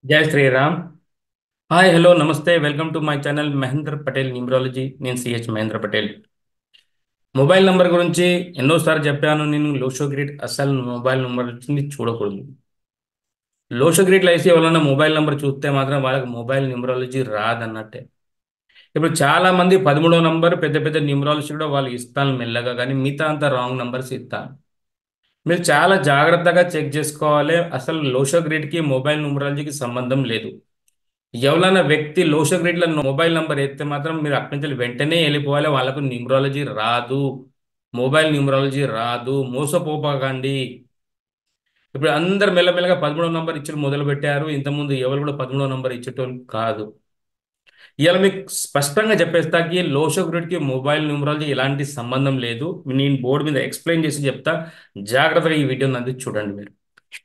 జై Shri Ram hi hello నమస్తే welcome to my channel Mahendra Patel numerology నేను CH Mahendra Patel mobile number గురించి ఎన్నోసార్లు చెప్పాను నేను లోషో గ్రిడ్ అసలు మొబైల్ నెంబర్ వచ్చింది చూడకూడదు లోషో గ్రిడ్లో వేసి ఎవరైనా మొబైల్ నెంబర్ చూస్తే మాత్రం వాళ్ళకి మొబైల్ న్యూమరాలజీ రాదన్నట్టే ఇప్పుడు చాలా మంది పదమూడో నంబర్ పెద్ద పెద్ద న్యూమరాలజీ కూడా వాళ్ళు ఇస్తాను మెల్లగా కానీ మిగతా అంతా రాంగ్ నంబర్స్ ఇస్తాను మీరు చాలా జాగ్రత్తగా చెక్ చేసుకోవాలి అసలు లోషో గ్రిడ్కి మొబైల్ న్యూమరాలజీకి సంబంధం లేదు ఎవరైనా వ్యక్తి లోషో గ్రిడ్ల మొబైల్ నంబర్ ఎత్తే మాత్రం మీరు అక్కడి నుంచి వెంటనే వెళ్ళిపోవాలి వాళ్ళకు న్యూమరాలజీ రాదు మొబైల్ న్యూమరాలజీ రాదు మోసపోపాకండి ఇప్పుడు అందరు మెల్లమెల్లగా పదమూడో నంబర్ ఇచ్చి మొదలు పెట్టారు ఇంతకుముందు ఎవరు కూడా పదమూడో నంబర్ ఇచ్చేటోళ్ళు కాదు ఇవాళ మీకు స్పష్టంగా చెప్పేస్తాకి లోషో గ్రిడ్కి మొబైల్ న్యూమరాలజీ ఎలాంటి సంబంధం లేదు నేను బోర్డు మీద ఎక్స్ప్లెయిన్ చేసి చెప్తా జాగ్రత్తగా ఈ వీడియోని అంది చూడండి మీరు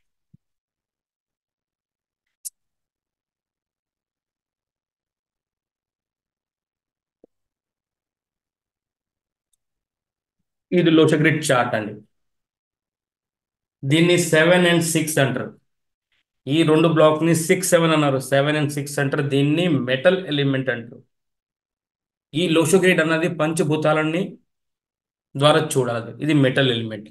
ఇది లోషో గ్రిడ్ చార్ట్ అండి దీన్ని సెవెన్ అండ్ సిక్స్ అంటారు ఈ రెండు బ్లాక్ ని సిక్స్ సెవెన్ అన్నారు సెవెన్ అండ్ సిక్స్ అంటారు దీన్ని మెటల్ ఎలిమెంట్ అంటారు ఈ లోషో గ్రిడ్ అన్నది పంచభూతాలన్నీ ద్వారా చూడాలి ఇది మెటల్ ఎలిమెంట్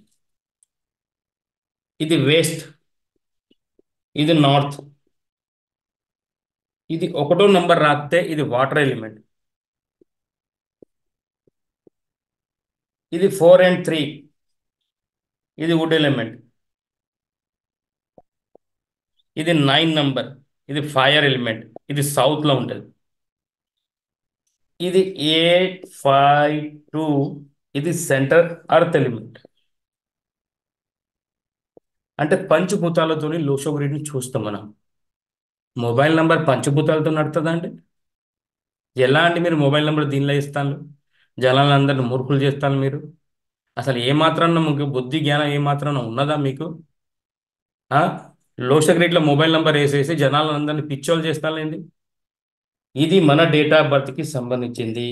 ఇది వేస్ట్ ఇది నార్త్ ఇది ఒకటో నంబర్ రాస్తే ఇది వాటర్ ఎలిమెంట్ ఇది ఫోర్ అండ్ త్రీ ఇది వుడ్ ఎలిమెంట్ ఇది నైన్ నంబర్ ఇది ఫైర్ ఎలిమెంట్ ఇది సౌత్లో ఉంటుంది ఇది ఎయిట్ ఫైవ్ టూ ఇది సెంటర్ అర్త్ ఎలిమెంట్ అంటే పంచభూతాలతో లోషో గ్రిడ్ని చూస్తాం మనం మొబైల్ నంబర్ పంచభూతాలతో నడుతుందా అండి ఎలా అండి మీరు మొబైల్ నెంబర్ దీనిలో ఇస్తాను జనాలందరిని మూర్ఖులు చేస్తాను మీరు అసలు ఏమాత్రం మీకు బుద్ధి జ్ఞానం ఏమాత్రం ఉన్నదా మీకు లోష గ్రేడ్లో మొబైల్ నెంబర్ వేసేసి జనాలందరినీ పిచ్చోలు చేస్తానండి ఇది మన డేట్ ఆఫ్ బర్త్కి సంబంధించింది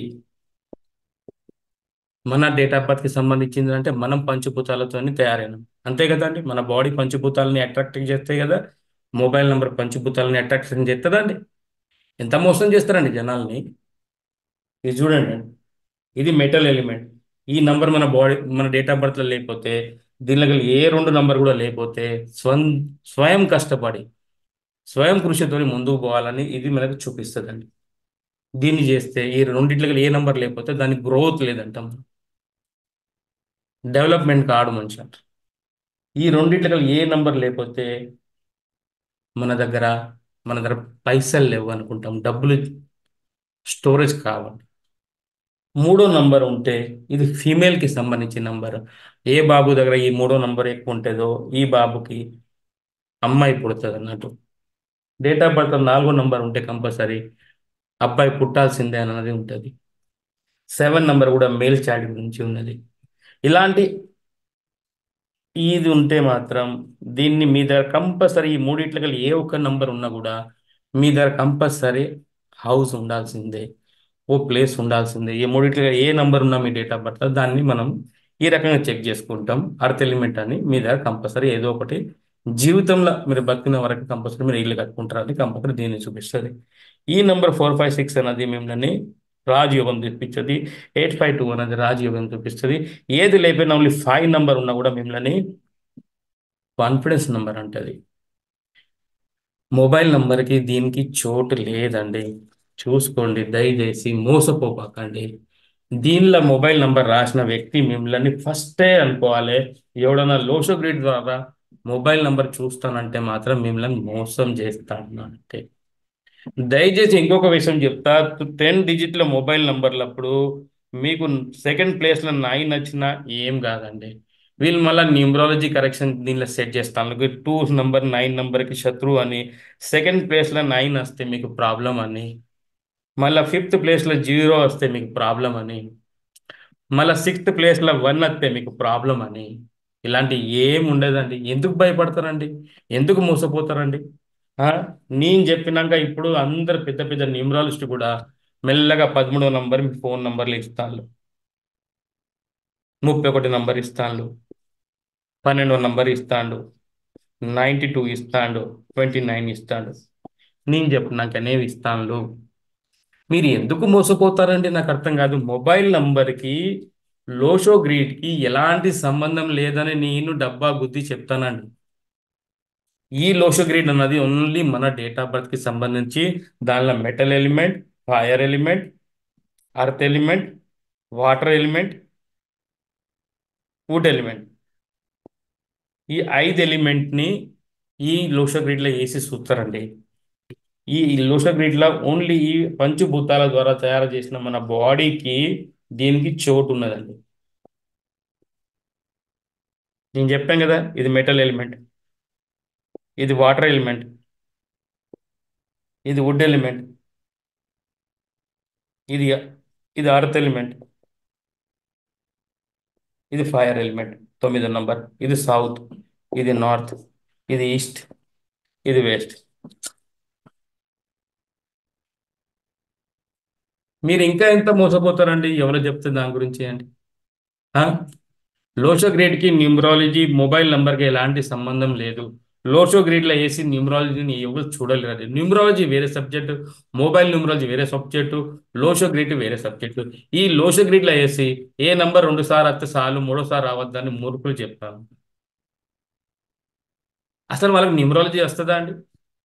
మన డేట్ ఆఫ్ బర్త్కి సంబంధించింది అంటే మనం పంచభూతాలతో తయారైనాం అంతే కదండి మన బాడీ పంచభూతాలని అట్రాక్ట్ చేస్తాయి కదా మొబైల్ నెంబర్ పంచభూతాలని అట్రాక్షన్ చేస్తుందండి ఎంత మోసం చేస్తారండి జనాల్ని ఇది చూడండి ఇది మెటల్ ఎలిమెంట్ ఈ నంబర్ మన బాడీ మన డేట్ ఆఫ్ బర్త్లో లేకపోతే దీనిలో ఏ రెండు నంబర్ కూడా లేకపోతే స్వం స్వయం కష్టపడి స్వయం కృషితో ముందుకు పోవాలని ఇది మనకు చూపిస్తుందండి దీన్ని చేస్తే ఈ రెండింటికి ఏ నంబర్ లేకపోతే దానికి గ్రోత్ లేదంటాం డెవలప్మెంట్ కాడు మనిషి అంటారు ఈ రెండింటికి ఏ నంబర్ లేకపోతే మన దగ్గర మన దగ్గర పైసలు లేవు అనుకుంటాం డబ్బులు స్టోరేజ్ కావాలి మూడో నంబర్ ఉంటే ఇది ఫీమేల్కి సంబంధించిన నంబర్ ఏ బాబు దగ్గర ఈ మూడో నంబర్ ఎక్కువ ఉంటుందో ఈ బాబుకి అమ్మాయి పుడుతుంది అన్నట్టు డేట్ ఆఫ్ బర్త్ నాలుగో నంబర్ ఉంటే కంపల్సరీ అబ్బాయి పుట్టాల్సిందే అన్నది ఉంటుంది సెవెన్ నంబర్ కూడా మేల్ చైల్డ్ గురించి ఉన్నది ఇలాంటి ఇది ఉంటే మాత్రం దీన్ని మీ దగ్గర కంపల్సరీ ఈ మూడిట్లకి ఏ ఒక్క నంబర్ ఉన్నా కూడా మీ దగ్గర కంపల్సరీ హౌస్ ఉండాల్సిందే ఓ ప్లేస్ ఉండాల్సిందే ఈ మూడిట్లో ఏ నంబర్ ఉన్నా మీ డేట్ ఆఫ్ బర్త్ దాన్ని మనం ఈ రకంగా చెక్ చేసుకుంటాం అర్త్ ఎలిమెంట్ అని మీ దగ్గర కంపల్సరీ ఏదో ఒకటి జీవితంలో మీరు బతికిన వరకు కంపల్సరీ మీరు ఇల్లు కట్టుకుంటారని కంపల్సరీ దీన్ని చూపిస్తుంది ఈ నెంబర్ ఫోర్ ఫైవ్ సిక్స్ అనేది మిమ్మల్ని రాజయోగం చూపించదు ఎయిట్ ఫైవ్ టూ అనేది రాజయోగం చూపిస్తుంది ఏది లేకపోయినా ఓన్లీ ఫైవ్ నెంబర్ ఉన్నా కూడా మిమ్మల్ని కాన్ఫిడెన్స్ నెంబర్ అంటది మొబైల్ నంబర్కి దీనికి చోటు లేదండి చూసుకోండి దయచేసి మోసపోపాకండి దీనిలో మొబైల్ నంబర్ రాసిన వ్యక్తి మిమ్మల్ని ఫస్టే అనుకోవాలి ఎవడన్నా లోషో గ్రేడ్ ద్వారా మొబైల్ నంబర్ చూస్తానంటే మాత్రం మిమ్మల్ని మోసం చేస్తాను అంటే దయచేసి ఇంకొక విషయం చెప్తా టెన్ డిజిట్ల మొబైల్ నంబర్లప్పుడు మీకు సెకండ్ ప్లేస్లో నైన్ వచ్చినా ఏం కాదండి వీళ్ళు మళ్ళీ న్యూమరాలజీ కరెక్షన్ దీనిలో సెట్ చేస్తాను టూ నెంబర్ నైన్ నెంబర్కి శత్రువు అని సెకండ్ ప్లేస్లో నైన్ వస్తే మీకు ప్రాబ్లం అని మళ్ళీ ఫిఫ్త్ ప్లేస్లో జీరో వస్తే మీకు ప్రాబ్లం అని మళ్ళీ సిక్స్త్ ప్లేస్లో వన్ వస్తే మీకు ప్రాబ్లం అని ఇలాంటి ఏం ఉండదండి ఎందుకు భయపడతారండి ఎందుకు మోసపోతారండి నేను చెప్పినాక ఇప్పుడు అందరు పెద్ద పెద్ద న్యూమరాలజిస్ట్ కూడా మెల్లగా పదమూడో నంబర్ మీ ఫోన్ నంబర్లు ఇస్తాను ముప్పై ఒకటి నంబర్ ఇస్తాను పన్నెండో నంబర్ ఇస్తాడు నైంటీ టూ ఇస్తాడు ట్వంటీ నైన్ ఇస్తాడు నేను చెప్పినాక నేను ఇస్తాను మీరు ఎందుకు మోసపోతారండి నాకు అర్థం కాదు మొబైల్ నంబర్కి లోషో గ్రీడ్కి ఎలాంటి సంబంధం లేదని నేను డబ్బా గుద్ది చెప్తానండి ఈ లోషో గ్రీడ్ అన్నది ఓన్లీ మన డేట్ ఆఫ్ బర్త్కి సంబంధించి దానిలో metal element fire element earth element water element wood element ఈ ఐదు ఎలిమెంట్ని ఈ లోషో గ్రిడ్లో వేసి చూస్తారండి ఈ లోషో గ్రిడ్లో ఓన్లీ ఈ పంచభూతాల ద్వారా తయారు చేసిన మన బాడీకి దీనికి చోటు ఉన్నదండి నేను చెప్పాను కదా ఇది మెటల్ ఎలిమెంట్ ఇది వాటర్ ఎలిమెంట్ ఇది వుడ్ ఎలిమెంట్ ఇది ఇది అర్త్ ఎలిమెంట్ ఇది ఫైర్ ఎలిమెంట్ తొమ్మిదో నంబర్ ఇది సౌత్ ఇది నార్త్ ఇది ఈస్ట్ ఇది వెస్ట్ మీరు ఇంకా ఎంత మోసపోతారండి ఎవరు చెప్తే దాని గురించి అండి లోషో గ్రేడ్కి న్యూమరాలజీ మొబైల్ నంబర్కి ఎలాంటి సంబంధం లేదు లోషో గ్రేడ్లో వేసి న్యూమరాలజీని ఎవరు చూడలేరు న్యూమరాలజీ వేరే సబ్జెక్టు మొబైల్ న్యూమరాలజీ వేరే సబ్జెక్టు లోషో గ్రేడ్ వేరే సబ్జెక్టు ఈ లోషో గ్రేడ్లో వేసి ఏ నంబర్ రెండు సార్లు వస్తే చాలు మూడోసారి రావద్దని మూర్ఖులు చెప్తాను అసలు వాళ్ళకి న్యూమరాలజీ వస్తుందా అండి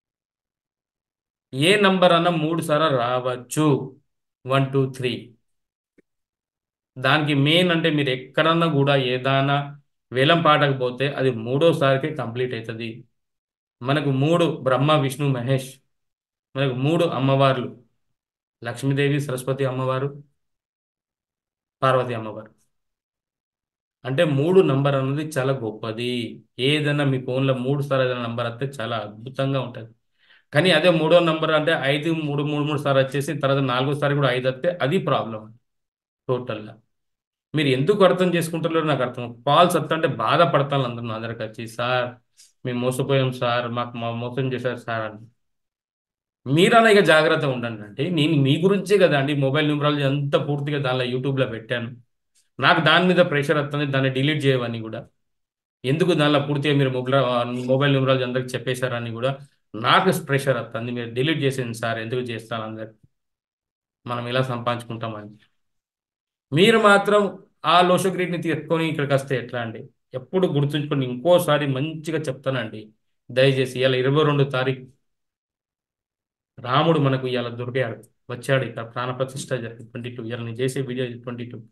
ఏ నంబర్ అన్న మూడు సార్లు రావచ్చు వన్ టూ త్రీ దానికి మెయిన్ అంటే మీరు ఎక్కడన్నా కూడా ఏదైనా వేలం పాటకు పోతే అది మూడోసారికి కంప్లీట్ అవుతుంది మనకు మూడు బ్రహ్మ విష్ణు మహేష్ మనకు మూడు అమ్మవార్లు లక్ష్మీదేవి సరస్వతి అమ్మవారు పార్వతి అమ్మవారు అంటే మూడు నంబర్ అన్నది చాలా గొప్పది ఏదైనా మీ ఫోన్లో మూడు సార్లు ఏదైనా నంబర్ వస్తే చాలా అద్భుతంగా ఉంటుంది కానీ అదే మూడో నంబర్ అంటే ఐదు మూడు మూడు మూడు సార్లు వచ్చేసి తర్వాత నాలుగోసారి కూడా ఐదు వస్తే అది ప్రాబ్లం టోటల్గా మీరు ఎందుకు అర్థం చేసుకుంటారో నాకు అర్థం కాల్స్ వస్తా అంటే బాధపడతాను అందరూ నా దగ్గరకు వచ్చి సార్ మేము మోసపోయాం సార్ మాకు మా మోసం చేశారు సార్ అని మీరన్నా ఇక జాగ్రత్త ఉండండి అంటే నేను మీ గురించే కదా అండి మొబైల్ న్యూమరాలజీ అంతా పూర్తిగా దానిలో యూట్యూబ్లో పెట్టాను నాకు దాని మీద ప్రెషర్ వస్తుంది దాన్ని డిలీట్ చేయవని కూడా ఎందుకు దానిలో పూర్తిగా మీరు మొబైల్ మొబైల్ న్యూమరాలజీ అందరికి చెప్పేశారని కూడా నాకు ప్రెషర్ వస్తుంది మీరు డిలీట్ చేసింది సార్ ఎందుకు చేస్తాను అందరు మనం ఇలా సంపాదించుకుంటామని మీరు మాత్రం ఆ లోషోగ్రీడ్ని తీసుకొని ఇక్కడికి వస్తే ఎట్లా అండి ఎప్పుడు గుర్తుంచుకొని ఇంకోసారి మంచిగా చెప్తానండి దయచేసి ఇలా ఇరవై రెండు తారీఖు రాముడు మనకు ఇవాళ దొరికాడు వచ్చాడు ఇక్కడ ప్రాణప్రతిష్ఠ జరిగింది ట్వంటీ టూ ఇవాళ నేను చేసే వీడియో ట్వంటీ టూ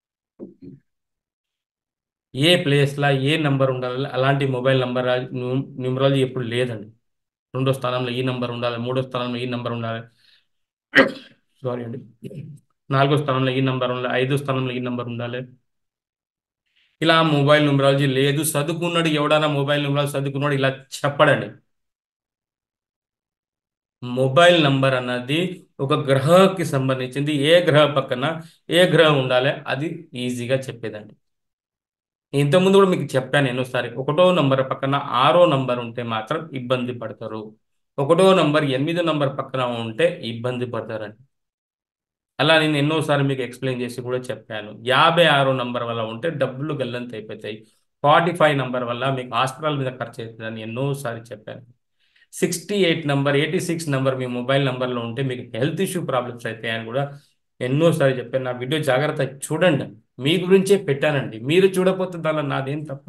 ఏ ప్లేస్లో ఏ నంబర్ ఉండాలి అలాంటి మొబైల్ నంబర్ న్యూమరాలజీ ఎప్పుడు లేదండి రెండో స్థానంలో ఈ నంబర్ ఉండాలి మూడో స్థానంలో ఈ నంబర్ ఉండాలి సారీ అండి నాలుగో స్థానంలో ఈ నంబర్ ఉండాలి ఐదో స్థానంలో ఈ నంబర్ ఉండాలి ఇలా మొబైల్ న్యూమరాలజీ లేదు చదువుకున్నాడు ఎవడైనా మొబైల్ న్యూమరాలజీ చదువుకున్నాడు ఇలా చెప్పడండి మొబైల్ నంబర్ అన్నది ఒక గ్రహకి సంబంధించింది ఏ గ్రహ పక్కన ఏ గ్రహం ఉండాలి అది ఈజీగా చెప్పేదండి ఇంతకుముందు కూడా మీకు చెప్పాను ఎన్నోసారి ఒకటో నంబర్ పక్కన ఆరో నంబర్ ఉంటే మాత్రం ఇబ్బంది పడతారు ఒకటో నంబర్ ఎనిమిదో నంబర్ పక్కన ఉంటే ఇబ్బంది పడతారండి అలా నేను ఎన్నోసార్లు మీకు ఎక్స్ప్లెయిన్ చేసి కూడా చెప్పాను యాభై ఆరో నంబర్ వల్ల ఉంటే డబ్బులు గల్లంత అయిపోతాయి ఫార్టీ ఫైవ్ నంబర్ వల్ల మీకు హాస్పిటల్ మీద ఖర్చు అవుతుందని ఎన్నోసారి చెప్పాను sixty eight number eighty six number మీ మొబైల్ నంబర్లో ఉంటే మీకు హెల్త్ ఇష్యూ ప్రాబ్లమ్స్ అవుతాయని కూడా ఎన్నోసారి చెప్పాను నా వీడియో జాగ్రత్త చూడండి మీ గురించే పెట్టానండి మీరు చూడకపోతే దానిలో నాదేం తప్ప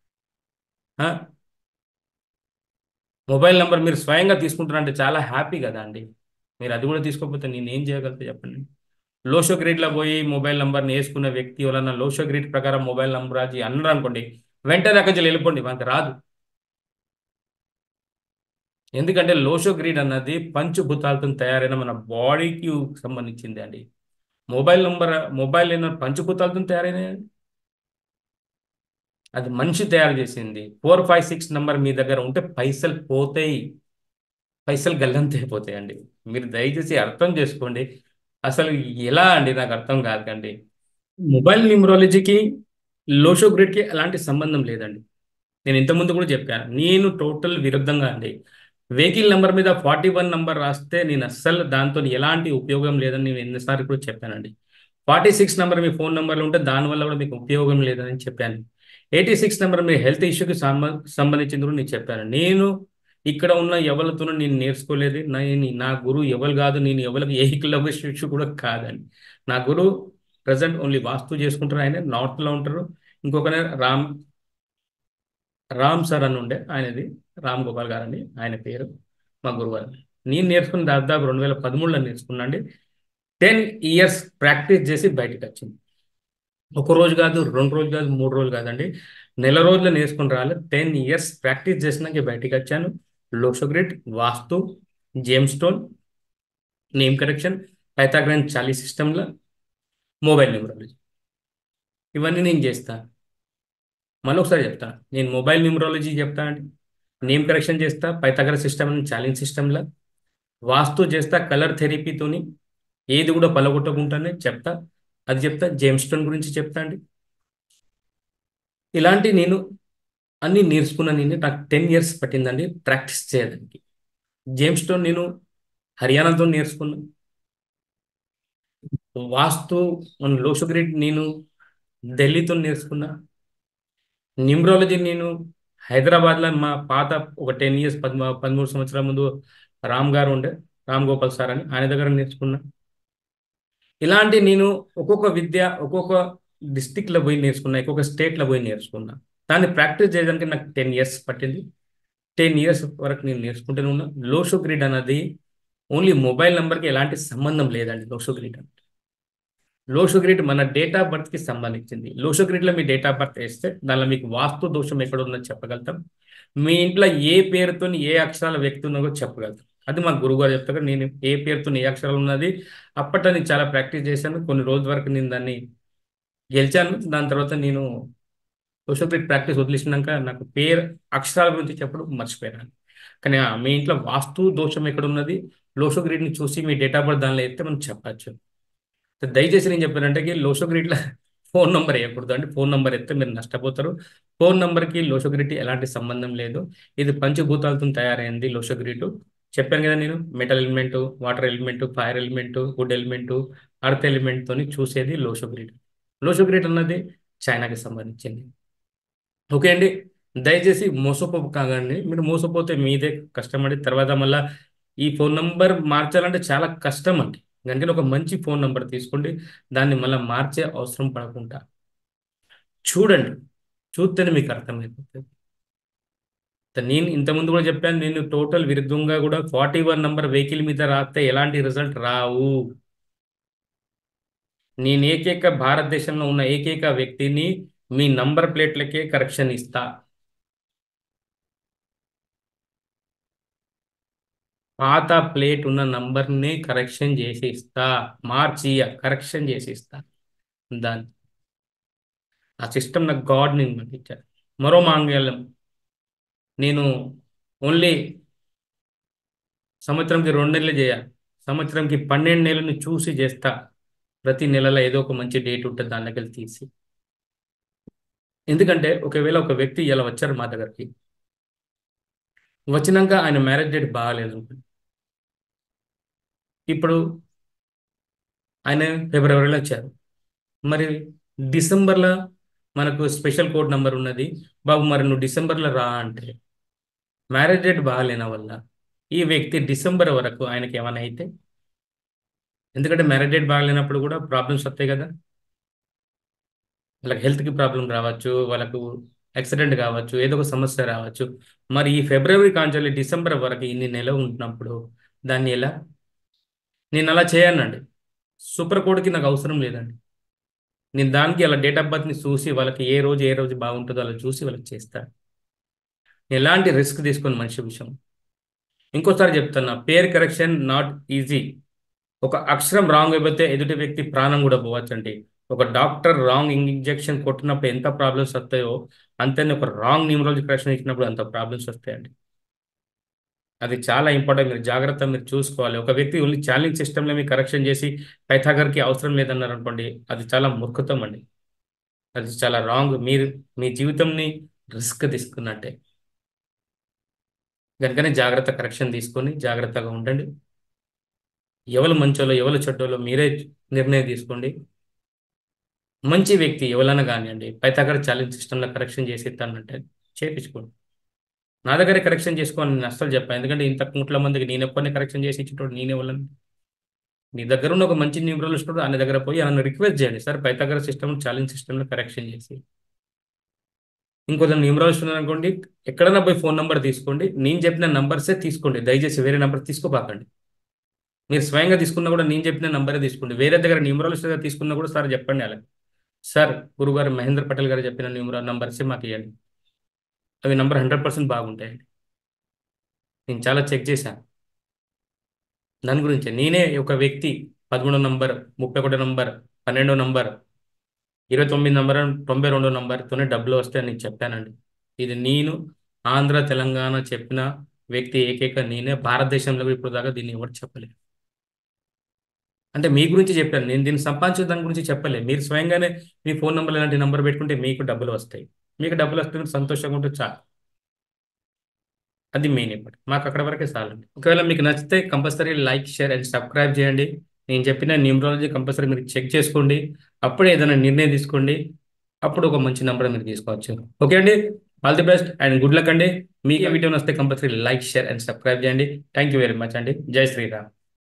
మొబైల్ నెంబర్ మీరు స్వయంగా తీసుకుంటారంటే చాలా హ్యాపీ కదా అండి మీరు అది కూడా తీసుకోకపోతే నేను ఏం చేయగలుగుతా చెప్పండి లోషో గ్రేడ్లో పోయి మొబైల్ నెంబర్ని వేసుకున్న వ్యక్తి ఎవరన్నా లోషో గ్రేడ్ ప్రకారం మొబైల్ నెంబర్ అది అన్నారు అనుకోండి వెంటనే అక్కడి నుంచి వెళ్ళిపోండి మనకి రాదు ఎందుకంటే లోషో గ్రీడ్ అన్నది పంచభూతాలతో తయారైన మన బాడీకి సంబంధించింది అండి మొబైల్ నంబర్ మొబైల్ అయిన పంచభూతాలతో తయారైనాయండి అది మనిషి తయారు చేసింది ఫోర్ ఫైవ్ సిక్స్ నెంబర్ మీ దగ్గర ఉంటే పైసలు పోతాయి పైసలు గల్లంతే అయిపోతాయండి మీరు దయచేసి అర్థం చేసుకోండి అసలు ఎలా అండి నాకు అర్థం కాదండి మొబైల్ న్యూమరాలజీకి లోషో గ్రిడ్కి ఎలాంటి సంబంధం లేదండి నేను ఇంతకుముందు కూడా చెప్పాను నేను టోటల్ విరుద్ధంగా అండి వెహికల్ నెంబర్ మీద ఫార్టీ వన్ నెంబర్ రాస్తే నేను అస్సలు దాంతో ఎలాంటి ఉపయోగం లేదని నేను ఎన్నిసార్లు కూడా చెప్పానండి ఫార్టీ సిక్స్ నెంబర్ మీ ఫోన్ నెంబర్లో ఉంటే దానివల్ల కూడా మీకు ఉపయోగం లేదని చెప్పాను ఎయిటీ సిక్స్ నెంబర్ మీ హెల్త్ ఇష్యూకి సంబంధించింది కూడా నేను చెప్పాను నేను ఇక్కడ ఉన్న ఎవరితోనూ నేను నేర్చుకోలేదు నేను నా గురువు ఎవరు కాదు నేను ఎవరికి ఏకలవ్య శిక్షు కూడా కాదండి నా గురువు ప్రజెంట్ ఓన్లీ వాస్తు చేసుకుంటారు ఆయన నార్త్లో ఉంటారు ఇంకొక రామ్ రామ్ సార్ అని ఉండే ఆయనది రామ్ గోపాల్ గారు అండి ఆయన పేరు మా గురువు గారు నేను నేర్చుకున్న దాదాపు రెండు వేల పదమూడులో నేర్చుకున్నా అండి టెన్ ఇయర్స్ ప్రాక్టీస్ చేసి బయటకు వచ్చింది ఒక రోజు కాదు రెండు రోజులు కాదు మూడు రోజులు కాదండి నెల రోజులు నేర్చుకుని రాలేదు టెన్ ఇయర్స్ ప్రాక్టీస్ చేసినాక బయటికి వచ్చాను Lo Shu grid vastu gem stone name correction Pythagorean చాలీ సిస్టంలో మొబైల్ న్యూమరాలజీ ఇవన్నీ నేను చేస్తాను మళ్ళీ ఒకసారి చెప్తా నేను మొబైల్ న్యూమరాలజీ చెప్తా అండి నేమ్ కరెక్షన్ చేస్తా పైథాగరస్ సిస్టమ్ అని ఛాలెంజ్ సిస్టంలో వాస్తు చేస్తా కలర్ థెరపీతోని ఏది కూడా పలగొట్టకుండానే చెప్తా అది చెప్తా జేమ్ స్టోన్ గురించి చెప్తా అండి ఇలాంటి నేను అన్ని నేర్చుకున్న నేను నాకు టెన్ ఇయర్స్ పట్టిందండి ప్రాక్టీస్ చేయడానికి జేమ్ స్టోన్ నేను హర్యానాతో నేర్చుకున్నా వాస్తు మన లోషోగ్రిడ్ నేను ఢిల్లీతో నేర్చుకున్నా న్యూమరాలజీ నేను హైదరాబాద్లో మా పాత ఒక టెన్ ఇయర్స్ పదమూ పదమూడు సంవత్సరాల ముందు రామ్ గారు ఉండే రామ్ గోపాల్ సార్ అని ఆయన దగ్గర నేర్చుకున్నా ఇలాంటి నేను ఒక్కొక్క విద్య ఒక్కొక్క డిస్టిక్లో పోయి నేర్చుకున్నా ఒక్కొక్క స్టేట్లో పోయి నేర్చుకున్నా దాన్ని ప్రాక్టీస్ చేయడానికి నాకు టెన్ ఇయర్స్ పట్టింది టెన్ ఇయర్స్ వరకు నేను నేర్చుకుంటూనే ఉన్నా లోషో గ్రిడ్ అన్నది ఓన్లీ మొబైల్ నెంబర్కి ఎలాంటి సంబంధం లేదండి లోషో గ్రిడ్ అంటే లోషో గ్రిడ్ మన డేట్ ఆఫ్ బర్త్కి సంబంధించింది లోషో గ్రిడ్లో మీ డేట్ ఆఫ్ బర్త్ వేస్తే దానిలో మీకు వాస్తు దోషం ఎక్కడ ఉందో చెప్పగలుగుతాం మీ ఇంట్లో ఏ పేరుతో ఏ అక్షరాల వ్యక్తి ఉన్నదో చెప్పగలుగుతాం అది మా గురువుగారు చెప్తారు నేను ఏ పేరుతో ఏ అక్షరాలు ఉన్నది అప్పట్లో నేను చాలా ప్రాక్టీస్ చేశాను కొన్ని రోజుల వరకు నేను దాన్ని గెలిచాను దాని తర్వాత నేను సోషల్ గ్రిడ్ ప్రాక్టీస్ వదిలేసినాక నాకు పేరు అక్షరాల గురించి చెప్పడం మర్చిపోయాను కానీ ఆ, మీ ఇంట్లో వాస్తు దోషం ఎక్కడ ఉన్నది లోషో గ్రిడ్ని చూసి మీ డేట్ ఆఫ్ బర్త్ దానిలో అయితే మనం చెప్పచ్చు దయచేసి నేను చెప్పానంటే లోషో గ్రిడ్లో ఫోన్ నెంబర్ వేయకూడదు అంటే ఫోన్ నెంబర్ ఎత్తే మీరు నష్టపోతారు ఫోన్ నెంబర్కి లోషో గ్రిడ్ ఎలాంటి సంబంధం లేదు ఇది పంచభూతాలతో తయారైంది లోషో గ్రిడ్ చెప్పాను కదా నేను metal element water element fire element wood element earth element తోని చూసేది లోషో గ్రిడ్ లోషో గ్రిడ్ అన్నది చైనాకి సంబంధించింది ఓకే అండి దయచేసి మోసపో కాకండి మీరు మోసపోతే మీదే కష్టం అండి తర్వాత మళ్ళీ ఈ ఫోన్ నంబర్ మార్చాలంటే చాలా కష్టం అండి అందుకని ఒక మంచి ఫోన్ నంబర్ తీసుకోండి దాన్ని మళ్ళీ మార్చే అవసరం పడకుండా చూడండి చూస్తేనే మీకు అర్థమైపోతుంది నేను ఇంతకుముందు కూడా చెప్పాను నేను టోటల్ విరుద్ధంగా కూడా ఫార్టీ వన్ నంబర్ వెహికల్ మీద రాస్తే ఎలాంటి రిజల్ట్ రావు నేను ఏకైక భారతదేశంలో ఉన్న ఏకైక వ్యక్తిని మీ నంబర్ ప్లేట్లకే కరెక్షన్ ఇస్తా పాత ప్లేట్ ఉన్న నంబర్ని కరెక్షన్ చేసి ఇస్తా మార్చి కరెక్షన్ చేసి ఇస్తా దాన్ని ఆ సిస్టమ్ నాకు గాడ్ నేను పంపించాను మరో మాంగళ్యం నేను ఓన్లీ సంవత్సరంకి రెండు నెలలు చేయాలి సంవత్సరంకి పన్నెండు నెలలను చూసి చేస్తా ప్రతి నెలలో ఏదో ఒక మంచి డేట్ ఉంటుంది దాని దగ్గర తీసి ఎందుకంటే ఒకవేళ ఒక వ్యక్తి ఇలా వచ్చారు మా దగ్గరికి వచ్చినాక ఆయన మ్యారేజ్ డేట్ బాగాలేదు అనుకోండి ఇప్పుడు ఆయన ఫిబ్రవరిలో వచ్చారు మరి డిసెంబర్లో మనకు స్పెషల్ కోడ్ నెంబర్ ఉన్నది బాబు మరి నువ్వు డిసెంబర్లో రా అంటే మ్యారేజ్ డేట్ బాగాలేన వల్ల ఈ వ్యక్తి డిసెంబర్ వరకు ఆయనకి ఏమైనా అయితే ఎందుకంటే మ్యారేజ్ డేట్ బాగాలేనప్పుడు కూడా ప్రాబ్లమ్స్ వస్తాయి కదా వాళ్ళకి హెల్త్కి ప్రాబ్లం రావచ్చు వాళ్ళకు యాక్సిడెంట్ కావచ్చు ఏదో ఒక సమస్య రావచ్చు మరి ఈ ఫిబ్రవరి కాంచాలి డిసెంబర్ వరకు ఇన్ని నెల ఉంటున్నప్పుడు దాన్ని ఎలా నేను అలా చేయనండి సూపర్ కోడ్కి నాకు అవసరం లేదండి నేను దానికి అలా డేట్ ఆఫ్ బర్త్ని చూసి వాళ్ళకి ఏ రోజు ఏ రోజు బాగుంటుందో అలా చూసి వాళ్ళకి చేస్తాను ఎలాంటి రిస్క్ తీసుకొని మనిషి విషయం ఇంకోసారి చెప్తున్నా పేర్ కరెక్షన్ నాట్ ఈజీ ఒక అక్షరం రాంగ్ అయిపోతే ఎదుటి వ్యక్తి ప్రాణం కూడా పోవచ్చండి ఒక డాక్టర్ రాంగ్ ఇంజెక్షన్ కొట్టినప్పుడు ఎంత ప్రాబ్లమ్స్ వస్తాయో అంతనే ఒక రాంగ్ న్యూమరాలజీ కరెక్షన్ ఇచ్చినప్పుడు అంత ప్రాబ్లమ్స్ వస్తాయండి అది చాలా ఇంపార్టెంట్ మీరు జాగ్రత్త మీరు చూసుకోవాలి ఒక వ్యక్తి ఓన్లీ ఛాలెంజ్ సిస్టంలో మీరు కరెక్షన్ చేసి పైథాగర్కి అవసరం లేదన్నారు అనుకోండి అది చాలా మూర్ఖతం అండి అది చాలా రాంగ్ మీరు మీ జీవితంని రిస్క్ తీసుకున్నట్టే కనుకనే జాగ్రత్త కరెక్షన్ తీసుకొని జాగ్రత్తగా ఉండండి ఎవరు మంచోలో ఎవరు చెడ్డోలో మీరే నిర్ణయం తీసుకోండి మంచి వ్యక్తి ఎవరైనా కానివ్వండి పైథాగర్ ఛాలెంజ్ సిస్టంలో కరెక్షన్ చేసి ఇస్తానంటే చేపించుకోండి నా దగ్గరే కరెక్షన్ చేసుకోవాలని నేను అస్సలు చెప్పాను ఎందుకంటే ఇంత కోట్ల మందికి నేను ఎప్పటిని కరెక్షన్ చేసి ఇచ్చేటోడు నేనే వాళ్ళని మీ దగ్గర ఉన్న ఒక మంచి న్యూమరాలజిస్ట్ ఉన్నాడు, ఆయన దగ్గర పోయి ఆయన రిక్వెస్ట్ చేయండి సార్ పైతగర సిస్టమ్ ఛాలెంజ్ సిస్టమ్లో కరెక్షన్ చేసి ఇంకొంచెం న్యూమరాలజిస్ట్ ఉన్నారనుకోండి ఎక్కడైనా పోయి ఫోన్ నెంబర్ తీసుకోండి నేను చెప్పిన నంబర్సే తీసుకోండి దయచేసి వేరే నెంబర్ తీసుకోపాకండి మీరు స్వయంగా తీసుకున్నా కూడా నేను చెప్పిన నంబరే తీసుకోండి వేరే దగ్గర న్యూమరాలజిస్ట్ దగ్గర తీసుకున్నా కూడా సార్ చెప్పండి అలాగే సార్ గురుగారు మహేంద్ర పటేల్ గారు చెప్పిన న్యూమరా నంబర్సే మాకు ఇవ్వండి అవి నంబర్ హండ్రెడ్ పర్సెంట్ బాగుంటాయండి నేను చాలా చెక్ చేశాను దాని గురించి నేనే ఒక వ్యక్తి పదమూడో నంబర్ ముప్పై ఒకటో నంబర్ పన్నెండో నంబర్ ఇరవై తొమ్మిది నంబర్ తొంభై రెండో నంబర్తోనే డబ్బులు వస్తాయని నేను చెప్పానండి ఇది నేను ఆంధ్ర తెలంగాణ చెప్పిన వ్యక్తి ఏకైక నేనే భారతదేశంలో ఇప్పుడు దాకా దీన్ని ఎవరు చెప్పలేదు అంటే మీ గురించి చెప్పాను నేను దీన్ని సంపాదించిన దాని గురించి చెప్పలేదు మీరు స్వయంగానే మీ ఫోన్ నెంబర్ ఇలాంటి నెంబర్ పెట్టుకుంటే మీకు డబ్బులు వస్తాయి మీకు డబ్బులు వస్తే సంతోషంగా ఉంటే చాలు అది మెయిన్ ఇప్పుడు మాకు అక్కడ వరకే చాలండి ఒకవేళ మీకు నచ్చితే compulsory like share and subscribe చేయండి నేను చెప్పిన న్యూమరాలజీ కంపల్సరీ మీరు చెక్ చేసుకోండి అప్పుడే ఏదైనా నిర్ణయం తీసుకోండి అప్పుడు ఒక మంచి నెంబర్ మీరు తీసుకోవచ్చు ఓకే అండి all the best and good luck అండి మీకు ఈ వీడియో నచ్చితే compulsory like share and subscribe చేయండి థ్యాంక్ యూ వెరీ మచ్ అండి జై శ్రీరామ్